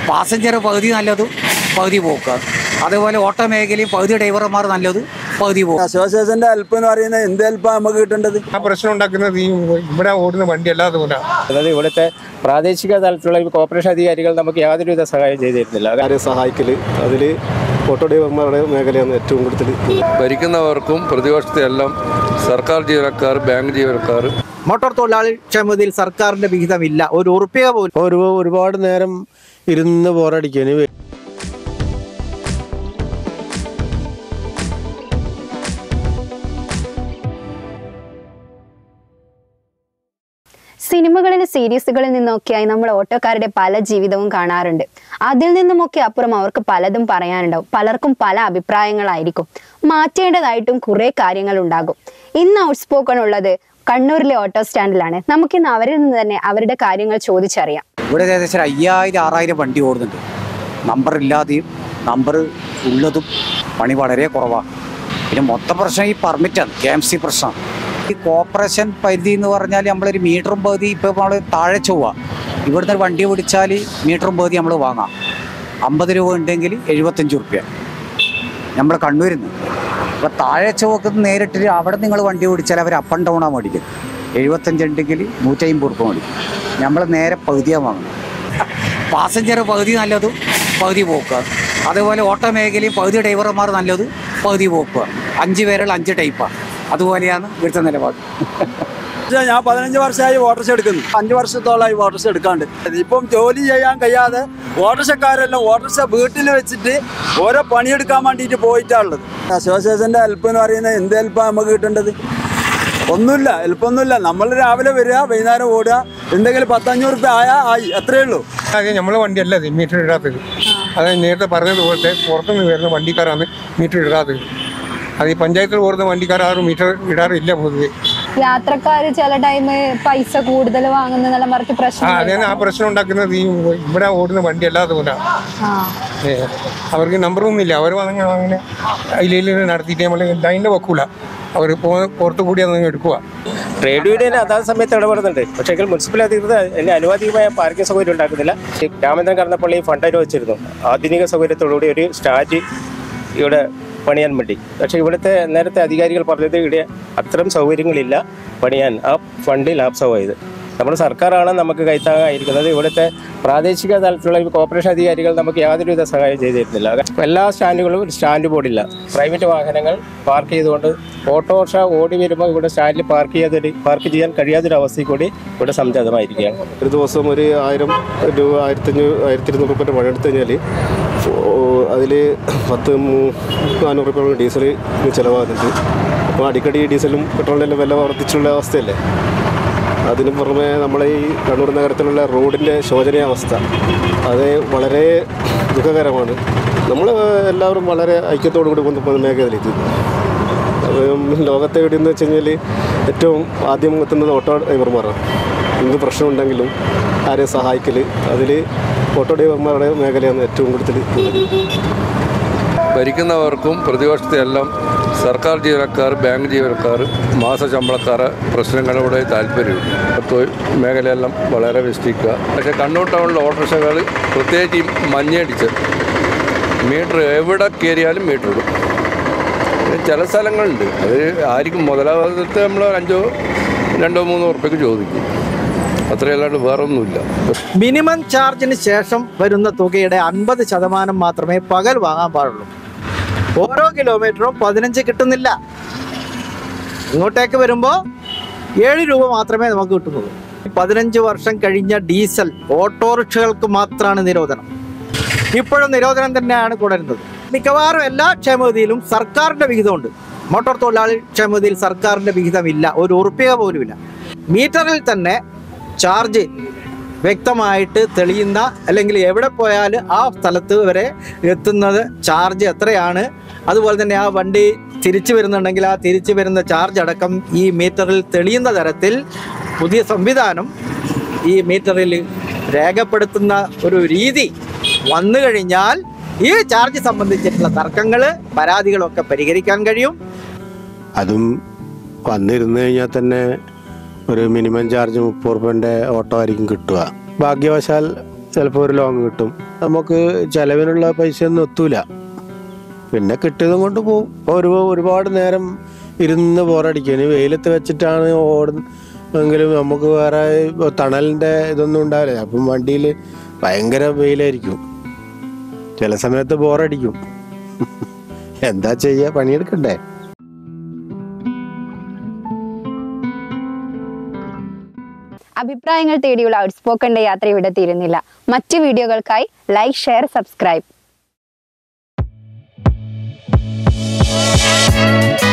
passenger പകുതി നല്ലത് പകുതി പോക്ക് അതേപോലെ ഓട്ടോ മേഖലയും പകുതി ഡ്രൈവർമാർ നല്ലത് പകുതി പോക്ക് അസോസിയേഷന്റെ ഹെൽപ്പ് എന്ന് പറയുന്നത് എന്ത് ഹെൽപ്പാണ് നമുക്ക് കിട്ടേണ്ടത് ആ പ്രശ്നം ഉണ്ടാക്കുന്നത് ഈ ഇവിടെ ഓടുന്ന വണ്ടി അല്ലാതെ കൊണ്ടാണ് അതായത് ഇവിടുത്തെ പ്രാദേശിക തലത്തിലുള്ള ഈ കോർപ്പറേഷൻ അധികാരികൾ നമുക്ക് യാതൊരുവിധ സഹായം ചെയ്തിരുന്നില്ല ആരെ സഹായിക്കൽ അതിൽ ഓട്ടോ ഡ്രൈവർമാരുടെ മേഖലയാണ് ഏറ്റവും കൂടുതൽ ഭരിക്കുന്നവർക്കും പ്രതിപക്ഷത്തെ എല്ലാം സർക്കാർ ജീവനക്കാർ ബാങ്ക് ജീവനക്കാർ മോട്ടോർ തൊഴിലാളി ക്ഷേമതയിൽ സർക്കാരിന്റെ വിഹിതമില്ല ഒരു ഉറുപ്പിക പോലും ഒരു ഒരുപാട് നേരം ഇരുന്ന് ബോറടിക്കാന് സിനിമകളിൽ സീരീസുകളിൽ നിന്നൊക്കെയായി നമ്മൾ ഓട്ടോക്കാരുടെ പല ജീവിതവും കാണാറുണ്ട് അതിൽ നിന്നുമൊക്കെ അപ്പുറം അവർക്ക് പലതും പറയാനുണ്ടാവും പലർക്കും പല അഭിപ്രായങ്ങളായിരിക്കും മാറ്റേണ്ടതായിട്ടും കുറെ കാര്യങ്ങൾ ഉണ്ടാകും ഇന്ന് ഔട്ട്സ്പോക്കൺ ഉള്ളത് കണ്ണൂരിലെ ഓട്ടോ സ്റ്റാൻഡിലാണ് നമുക്കിന്ന് അവരിൽ നിന്ന് തന്നെ അവരുടെ കാര്യങ്ങൾ ചോദിച്ചറിയാം ഇവിടെ ഏകദേശം ഒരു അയ്യായിരം ആറായിരം വണ്ടി ഓടുന്നുണ്ട് നമ്പർ ഇല്ലാതെയും നമ്പർ ഉള്ളതും പണി വളരെ കുറവാണ് പിന്നെ മൊത്തം പ്രശ്നം ഈ പെർമിറ്റാണ് കെ എം സി പ്രശ്നം ഈ കോർപ്പറേഷൻ പരിധി എന്ന് പറഞ്ഞാൽ നമ്മളൊരു മീറ്ററും പകുതി ഇപ്പോൾ നമ്മൾ താഴെ ചൊവ്വ ഇവിടുന്ന് ഒരു വണ്ടി പിടിച്ചാൽ മീറ്ററും പകുതി നമ്മൾ വാങ്ങാം അമ്പത് രൂപ ഉണ്ടെങ്കിൽ എഴുപത്തഞ്ച് റുപ്യ നമ്മൾ കണ്ണൂരിൽ നിന്ന് അപ്പോൾ താഴെ ചുവക്ക് നേരിട്ട് അവിടെ നിങ്ങൾ വണ്ടി ഓടിച്ചാൽ അവർ അപ്പ് ആൻഡ് ഡൗണാണ് മേടിക്കും എഴുപത്തഞ്ചുണ്ടെങ്കിൽ നൂറ്റമ്പത് റുപ്യ മേടിക്കും നമ്മൾ നേരെ പകുതിയാണ് വാങ്ങുന്നത് പാസഞ്ചർ പകുതി നല്ലതും പകുതി പോക്ക് അതേപോലെ ഓട്ടോ മേഖലയും പകുതി ഡ്രൈവർമാർ നല്ലത് പകുതി പോക്ക് അഞ്ച് പേരുള്ള അഞ്ച് ടൈപ്പാണ് അതുപോലെയാണ് ഇവിടുത്തെ നിലപാട് പക്ഷേ ഞാൻ പതിനഞ്ച് വർഷമായി ഓട്ടോറിക്ഷ എടുക്കുന്നു അഞ്ച് വർഷത്തോളമായി ഓട്ടോറിക്ഷ എടുക്കാണ്ട് ഇപ്പം ജോലി ചെയ്യാൻ കഴിയാതെ ഓട്ടോറിക്ഷക്കാരെല്ലാം ഓട്ടോറിക്ഷ വീട്ടിൽ വെച്ചിട്ട് ഓരോ പണിയെടുക്കാൻ വേണ്ടിയിട്ട് പോയിട്ടാണുള്ളത് അസോസിയേഷന്റെ ഹെൽപ്പ് എന്ന് പറയുന്നത് എന്ത് ഹെൽപ്പാണ് നമുക്ക് കിട്ടേണ്ടത് ഒന്നുമില്ല ഹെൽപ്പൊന്നുമില്ല നമ്മൾ രാവിലെ വരിക വൈകുന്നേരം ഓടുക എന്തെങ്കിലും പത്തഞ്ഞൂറ് രൂപ ആയാൽ ആയി അത്രയേ ഉള്ളൂ അത് നമ്മളെ വണ്ടിയല്ല ഇത് മീറ്റർ ഇടാത്തത് അത് നേരത്തെ പറഞ്ഞതുപോലത്തെ പുറത്തുനിന്ന് വരുന്ന വണ്ടിക്കാരാണ് മീറ്റർ ഇടാത്തത് അത് ഈ പഞ്ചായത്തിൽ ഓടുന്ന വണ്ടിക്കാർ ആരും മീറ്റർ ഇടാറില്ല പൊതുവെ യാത്രക്കാർ ചില ടൈം പൈസ കൂടുതൽ വാങ്ങുന്നെല്ലാം പറഞ്ഞിട്ട് ആ പ്രശ്നം അതാണ് ആ പ്രശ്നം ഉണ്ടാക്കുന്നത് ഈ ഇവിടെ ഓടുന്ന വണ്ടി അല്ലാതെ കൊണ്ടാണ് ഏ, അവർക്ക് നമ്പറൊന്നും ഇല്ല അവർ അങ്ങനെ അങ്ങനെ അതിൽ നടത്തിയിട്ട് നമ്മൾ ലൈനിൽ വെക്കൂല അവർ പുറത്തു കൂടി അന്ന് എടുക്കുക ട്രേഡ് യൂണിയൻ അതാത് സമയത്ത് ഇടപെടുന്നുണ്ട് പക്ഷേ മുനിസിപ്പൽ അധികൃതർ അതിന് അനുവാദികമായ പാർക്കിംഗ് സൗകര്യം ഉണ്ടാക്കുന്നില്ല ഈ രാമേന്ദ്രൻ കടന്നപ്പള്ളി ഫണ്ട് അനുവദിച്ചിരുന്നു ആധുനിക സൗകര്യത്തോടുകൂടി ഒരു സ്റ്റാൻഡ് ഇവിടെ പണിയാൻ വേണ്ടി പക്ഷേ ഇവിടുത്തെ നേരത്തെ അധികാരികൾ പറഞ്ഞത് ഇവിടെ അത്തരം സൗകര്യങ്ങളില്ല പണിയാൻ ആ ഫണ്ട് ലാപ്സമായത് നമ്മുടെ സർക്കാരാണ് നമുക്ക് കൈത്താങ്ങായിരിക്കുന്നത് ഇവിടുത്തെ പ്രാദേശിക തലത്തിലുള്ള ഈ കോർപ്പറേഷൻ അധികാരികൾ നമുക്ക് യാതൊരുവിധ സഹായം ചെയ്തിരുന്നില്ല എല്ലാ സ്റ്റാൻഡുകളും ഒരു സ്റ്റാൻഡ് ബോർഡില്ല പ്രൈവറ്റ് വാഹനങ്ങൾ പാർക്ക് ചെയ്തുകൊണ്ട് ഓട്ടോറിക്ഷ ഓടി വരുമ്പോൾ ഇവിടെ സ്റ്റാൻഡിൽ പാർക്ക് ചെയ്യാതൊരു പാർക്ക് ചെയ്യാൻ കഴിയാത്തൊരു അവസ്ഥയിൽ കൂടി ഇവിടെ സംജാതമായിരിക്കുകയാണ് ഒരു ദിവസം ഒരു ആയിരം രൂപ ആയിരത്തഞ്ഞൂറ് ആയിരത്തി ഇരുന്നൂറ് റുപ്യ പണി എടുത്തു കഴിഞ്ഞാൽ അതിൽ പത്ത് മൂ- നാനൂറ് റുപ്യ ഡീസൽ ചിലവാകുന്നുണ്ട് അപ്പോൾ അടിക്കടി ഡീസലും പെട്രോളിൻ്റെ വില വർദ്ധിച്ചുള്ള അവസ്ഥയല്ലേ അതിന് പുറമെ നമ്മളെ ഈ കണ്ണൂർ നഗരത്തിലുള്ള റോഡിൻ്റെ ശോചനീയാവസ്ഥ അത് വളരെ ദുഃഖകരമാണ് നമ്മൾ എല്ലാവരും വളരെ ഐക്യത്തോടു കൂടി കൊണ്ടുപോകുന്ന മേഖലയിലേക്ക് അപ്പം ലോകത്തെ എവിടെയെന്ന് വെച്ച് കഴിഞ്ഞാൽ ഏറ്റവും ആദ്യം എത്തുന്നത് ഓട്ടോ ഡ്രൈവർമാരാണ് എന്ത് പ്രശ്നമുണ്ടെങ്കിലും ആരെ സഹായിക്കൽ അതിൽ ഓട്ടോ ഡ്രൈവർമാരുടെ മേഖലയാണ് ഏറ്റവും കൂടുതൽ ഭരിക്കുന്നവർക്കും പ്രതിപക്ഷത്തെ എല്ലാം സർക്കാർ ജീവനക്കാർ ബാങ്ക് ജീവനക്കാർ മാസശമ്പളക്കാർ പ്രശ്നങ്ങളോട് താല്പര്യമില്ല തൊഴിൽ മേഖലയെല്ലാം വളരെ വിസ്തരിക്കുക പക്ഷേ കണ്ണൂർ ടൗണിലെ ഓട്ടോറിക്ഷകൾ പ്രത്യേകിച്ച് ഈ മഞ്ഞടിച്ച് മീറ്റർ എവിടെ കയറിയാലും മീറ്റർ ഇടും പിന്നെ ചില സ്ഥലങ്ങളുണ്ട് അത് ആയിരിക്കും മുതലാവാദത്തെ നമ്മൾ അഞ്ചോ രണ്ടോ മൂന്നോ ഉറുപ്പ്യക്ക് ചോദിക്കും അത്രയല്ലാണ്ട് വേറൊന്നുമില്ല മിനിമം ചാർജിന് ശേഷം വരുന്ന തുകയുടെ അൻപത് ശതമാനം മാത്രമേ പകൽ വാങ്ങാൻ പാടുള്ളൂ ഓരോ കിലോമീറ്ററും പതിനഞ്ച് കിട്ടുന്നില്ല ഇങ്ങോട്ടേക്ക് വരുമ്പോൾ ഏഴ് രൂപ മാത്രമേ നമുക്ക് കിട്ടുന്നുള്ളൂ പതിനഞ്ച് വർഷം കഴിഞ്ഞ ഡീസൽ ഓട്ടോറിക്ഷകൾക്ക് മാത്രമാണ് നിരോധനം ഇപ്പോഴും നിരോധനം തന്നെയാണ് തുടരുന്നത് മിക്കവാറും എല്ലാ ക്ഷേമനിധിയിലും സർക്കാരിന്റെ വിഹിതമുണ്ട് മോട്ടോർ തൊഴിലാളി ക്ഷേമനിധിയിൽ സർക്കാരിന്റെ വിഹിതമില്ല ഒരു ഉറുപ്പിക പോലുമില്ല മീറ്ററിൽ തന്നെ ചാർജ് വ്യക്തമായിട്ട് തെളിയുന്ന അല്ലെങ്കിൽ എവിടെ പോയാൽ ആ സ്ഥലത്ത് വരെ എത്തുന്നത് ചാർജ് എത്രയാണ് അതുപോലെ തന്നെ ആ വണ്ടി തിരിച്ചു വരുന്നുണ്ടെങ്കിൽ ആ തിരിച്ചു വരുന്ന ചാർജ് അടക്കം ഈ മീറ്ററിൽ തെളിയുന്ന തരത്തിൽ പുതിയ സംവിധാനം ഈ മീറ്ററിൽ രേഖപ്പെടുത്തുന്ന ഒരു രീതി വന്നു കഴിഞ്ഞാൽ ഈ ചാർജ് സംബന്ധിച്ചിട്ടുള്ള തർക്കങ്ങൾ പരാതികളൊക്കെ പരിഹരിക്കാൻ കഴിയും അതും വന്നിരുന്നു കഴിഞ്ഞാൽ തന്നെ ഒരു മിനിമം ചാർജ് മുപ്പത് റുപ്യൻ്റെ ഓട്ടോ ആയിരിക്കും കിട്ടുക ഭാഗ്യവശാൽ ചിലപ്പോൾ ഒരു ലോങ് കിട്ടും നമുക്ക് ചിലവിനുള്ള പൈസയൊന്നും എത്തൂല പിന്നെ കിട്ടിയതും കൊണ്ട് പോകും ഇപ്പോൾ ഒരു ഒരുപാട് നേരം ഇരുന്ന് ബോറടിക്കും ഇനി വെയിലത്ത് വെച്ചിട്ടാണ് ഓടുന്നെങ്കിലും നമുക്ക് വേറെ തണലിൻ്റെ ഇതൊന്നും ഉണ്ടാവില്ല അപ്പം വണ്ടിയിൽ ഭയങ്കര വെയിലായിരിക്കും ചില സമയത്ത് ബോറടിക്കും എന്താ ചെയ്യുക പണിയെടുക്കണ്ടേ അഭിപ്രായങ്ങൾ തേടിയുള്ള ഔട്ട്സ്പോക്കന്റെ യാത്ര ഇവിടെ തീരുന്നില്ല മറ്റു വീഡിയോകൾക്കായി ലൈക്ക് ഷെയർ സബ്സ്ക്രൈബ്